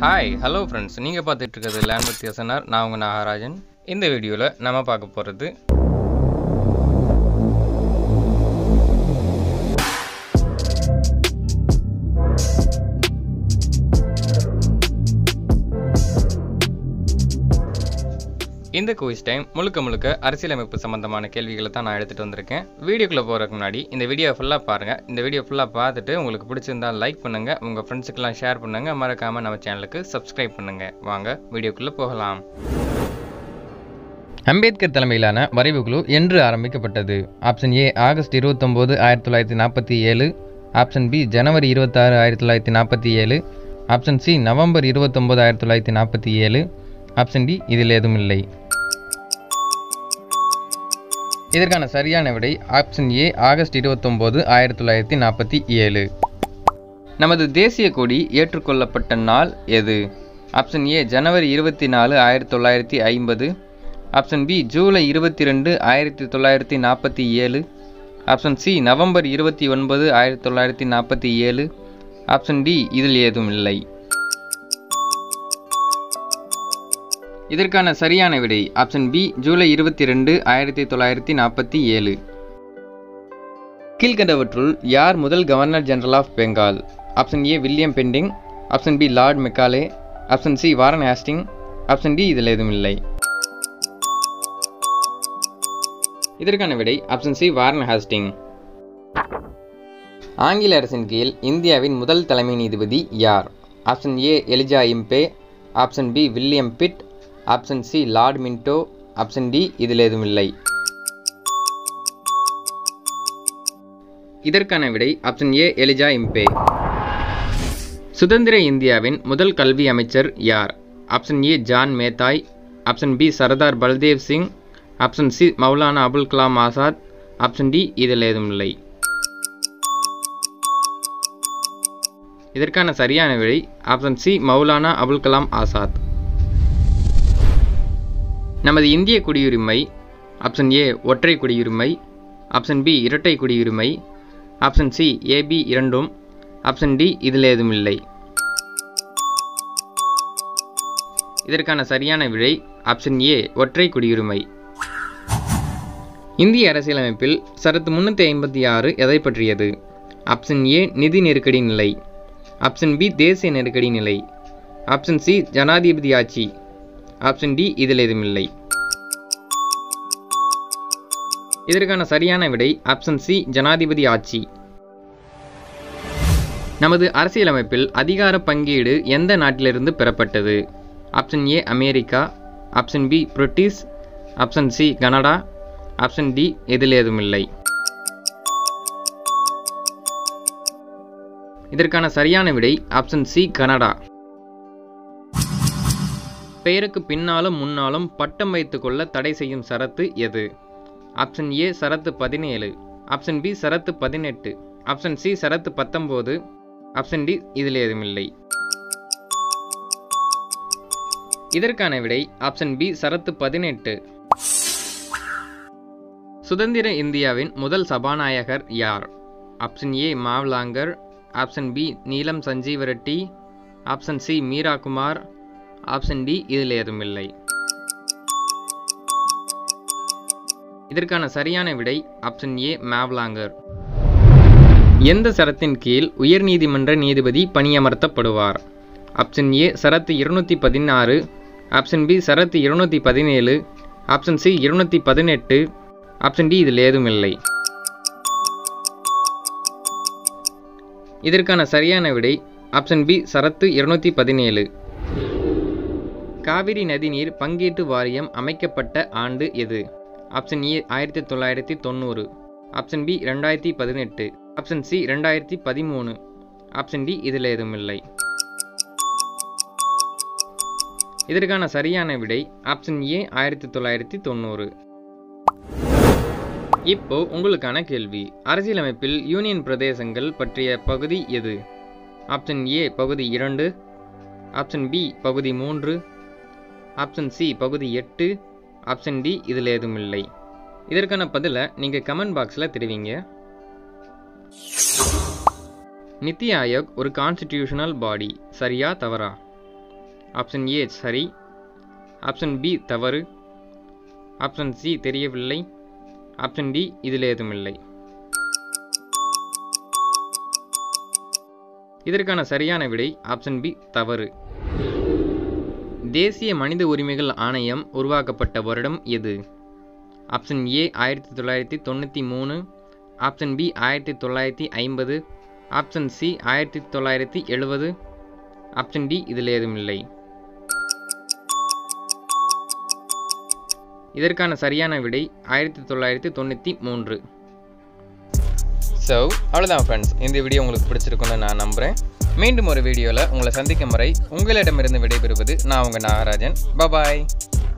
hi hello friends நீங்கள் பார்த்துட்டு இருக்கிறது லேண்ட் வித் எஸ்என்ஆர் நான் உங்கள் நாகராஜன் இந்த வீடியோவில் நம்ம பார்க்க போகிறது இந்த குவிஸ் டைம் முழுக்க முழுக்க அரசியலமைப்பு சம்பந்தமான கேள்விகளை தான் நான் எடுத்துகிட்டு வந்திருக்கேன் வீடியோக்குள்ளே போகிறதுக்கு முன்னாடி இந்த வீடியோ ஃபுல்லாக பாருங்கள் இந்த வீடியோ ஃபுல்லாக பார்த்துட்டு உங்களுக்கு பிடிச்சிருந்தா லைக் பண்ணுங்கள் உங்கள் ஃப்ரெண்ட்ஸுக்கெல்லாம் ஷேர் பண்ணுங்கள் மறக்காமல் நம்ம சேனலுக்கு சப்ஸ்கிரைப் பண்ணுங்கள் வாங்க வீடியோக்குள்ளே போகலாம் அம்பேத்கர் தலைமையிலான வரைவு குழு என்று ஆரம்பிக்கப்பட்டது ஆப்ஷன் ஏ ஆகஸ்ட் இருபத்தொம்போது ஆயிரத்தி தொள்ளாயிரத்தி நாற்பத்தி ஏழு ஆப்ஷன் பி ஜனவரி இருபத்தாறு ஆயிரத்தி தொள்ளாயிரத்தி நாற்பத்தி ஏழு ஆப்ஷன் சி நவம்பர் இருபத்தொம்போது ஆயிரத்தி தொள்ளாயிரத்தி நாற்பத்தி ஏழு ஆப்ஷன் டி இதில் எதுவும் இல்லை இதற்கான சரியான விடை ஆப்ஷன் ஏ ஆகஸ்ட் இருபத்தொம்போது ஆயிரத்தி தொள்ளாயிரத்தி நாற்பத்தி ஏழு நமது தேசிய கொடி ஏற்றுக்கொள்ளப்பட்ட நாள் எது ஆப்ஷன் ஏ ஜனவரி இருபத்தி நாலு ஆயிரத்தி தொள்ளாயிரத்தி ஐம்பது ஆப்ஷன் பி ஜூலை இருபத்தி ரெண்டு ஆயிரத்தி தொள்ளாயிரத்தி நாற்பத்தி ஏழு ஆப்ஷன் சி நவம்பர் இருபத்தி ஒன்பது ஆயிரத்தி தொள்ளாயிரத்தி நாற்பத்தி ஏழு ஆப்ஷன் டி இதில் ஏதும் இல்லை இதற்கான சரியான விடை ஆப்ஷன் பி ஜூலை இருபத்தி ரெண்டு ஆயிரத்தி தொள்ளாயிரத்தி நாற்பத்தி ஏழு கீழ்கண்டவற்றுள் யார் முதல் governor general of Bengal option A William Bentinck option B Lord Macaulay option C Warren Hastings option D இதில் எதுவும் இல்லை இதற்கான விடை ஆப்ஷன் சி வாரன் ஹாஸ்டிங் ஆங்கில அரசின் கீழ் இந்தியாவின் முதல் தலைமை நீதிபதி யார் option A Elijah Impey option B William Pitt option C Lord Minto option D இதில் எதுவும் இல்லை இதற்கான விடை ஆப்ஷன் ஏ எலிஜா இம்பே சுதந்திர இந்தியாவின் முதல் கல்வி அமைச்சர் யார் option A John Mathai option B Sardar Baldev Singh option C Maulana Abul Kalam Azad option D இதில் ஏதும் இல்லை இதற்கான சரியான விடை ஆப்ஷன் சி மௌலானா அபுல் கலாம் ஆசாத் நமது இந்திய குடியுரிமை ஆப்ஷன் ஏ ஒற்றை குடியுரிமை ஆப்ஷன் பி இரட்டை குடியுரிமை ஆப்ஷன் சி ஏபி இரண்டும் ஆப்ஷன் டி இதில் ஏதும் இல்லை இதற்கான சரியான விடை ஆப்ஷன் ஏ ஒற்றை குடியுரிமை இந்திய அரசியலமைப்பில் சரத்து முன்னூற்றி ஐம்பத்தி ஆறு எதை பற்றியது ஆப்ஷன் ஏ நிதி நெருக்கடி நிலை ஆப்ஷன் பி தேசிய நெருக்கடி நிலை ஆப்ஷன் சி ஜனாதிபதி ஆட்சி ஆப்ஷன் டி இதில் எதுவும் இல்லை இதற்கான சரியான விடை ஆப்ஷன் சி ஜனாதிபதி ஆட்சி நமது அரசியலமைப்பில் அதிகார பங்கீடு எந்த நாட்டிலிருந்து பெறப்பட்டது option A America option B British option C Canada option D இதில் ஏதும் இல்லை இதற்கான சரியான விடை ஆப்ஷன் சி கனடா பெயருக்கு பின்னாலும் முன்னாலும் பட்டம் வைத்துக்கொள்ள தடை செய்யும் சரத்து எது ஆப்ஷன் ஏ சரத்து பதினேழு ஆப்ஷன் பி சரத்து பதினெட்டு ஆப்ஷன் சி சரத்து பத்தொம்போது ஆப்ஷன் டி இதில் ஏதும் இல்லை இதற்கான விடை ஆப்ஷன் பி சரத்து பதினெட்டு சுதந்திர இந்தியாவின் முதல் சபாநாயகர் யார் option A Mavalankar option B Neelam Sanjiva Reddy option C Meira Kumar option D இதில் ஏதும் இல்லை இதற்கான சரியான விடை ஆப்ஷன் ஏ மாவ்லாங்கர் எந்த சரத்தின் கீழ் உயர்நீதிமன்ற நீதிபதி பணியமர்த்தப்படுவார் ஆப்ஷன் ஏ சரத்து இருநூற்றி பதினாறு ஆப்ஷன் பி சரத்து இருநூற்றி பதினேழு ஆப்ஷன் சி இருநூற்றி பதினெட்டு ஆப்ஷன் டி இதில் ஏதும் இல்லை இதற்கான சரியான விடை ஆப்ஷன் பி சரத்து இருநூற்றி பதினேழு காவிரி நதிநீர் பங்கீட்டு வாரியம் அமைக்கப்பட்ட ஆண்டு எது ஆப்ஷன் ஏ ஆயிரத்தி தொள்ளாயிரத்தி தொண்ணூறு ஆப்ஷன் பி ரெண்டாயிரத்தி பதினெட்டு ஆப்ஷன் சி ரெண்டாயிரத்தி பதிமூணு ஆப்ஷன் டி இதில் எதுவும் இல்லை இதற்கான சரியான விடை ஆப்ஷன் ஏ ஆயிரத்தி தொள்ளாயிரத்தி தொண்ணூறு இப்போ உங்களுக்கான கேள்வி அரசியலமைப்பில் யூனியன் பிரதேசங்கள் பற்றிய பகுதி எது ஆப்ஷன் ஏ பகுதி இரண்டு ஆப்ஷன் பி பகுதி மூன்று ஆப்ஷன் சி பகுதி எட்டு ஆப்ஷன் டி இதில் எதுவும் இல்லை இதற்கான பதிலை நீங்கள் கமெண்ட் பாக்ஸில் தெரிவிங்க நித்தி ஆயோக் ஒரு கான்ஸ்டிடியூஷனல் பாடி சரியா தவறா ஆப்ஷன் ஏ சரி ஆப்ஷன் பி தவறு ஆப்ஷன் சி தெரியவில்லை ஆப்ஷன் டி இதில் ஏதும் இல்லை இதற்கான சரியான விடை ஆப்ஷன் பி தவறு தேசிய மனித உரிமைகள் ஆணையம் உருவாக்கப்பட்ட வருடம் எது ஆப்ஷன் ஏ ஆயிரத்தி தொள்ளாயிரத்தி தொண்ணூற்றி மூணு ஆப்ஷன் பி ஆயிரத்தி தொள்ளாயிரத்தி ஐம்பது ஆப்ஷன் சி ஆயிரத்தி தொள்ளாயிரத்தி எழுபது ஆப்ஷன் டி இதில் ஏதும் இல்லை இதற்கான சரியான விடை ஆயிரத்தி தொள்ளாயிரத்தி தொண்ணூற்றி மூன்று ஸோ அவ்வளோதான் ஃப்ரெண்ட்ஸ் இந்த வீடியோ உங்களுக்கு பிடிச்சிருக்குன்னு நான் நம்புகிறேன் மீண்டும் ஒரு வீடியோவில் உங்களை சந்திக்கும் வரை உங்களிடமிருந்து விடைபெறுவது நான் உங்கள் நாகராஜன் பபாய்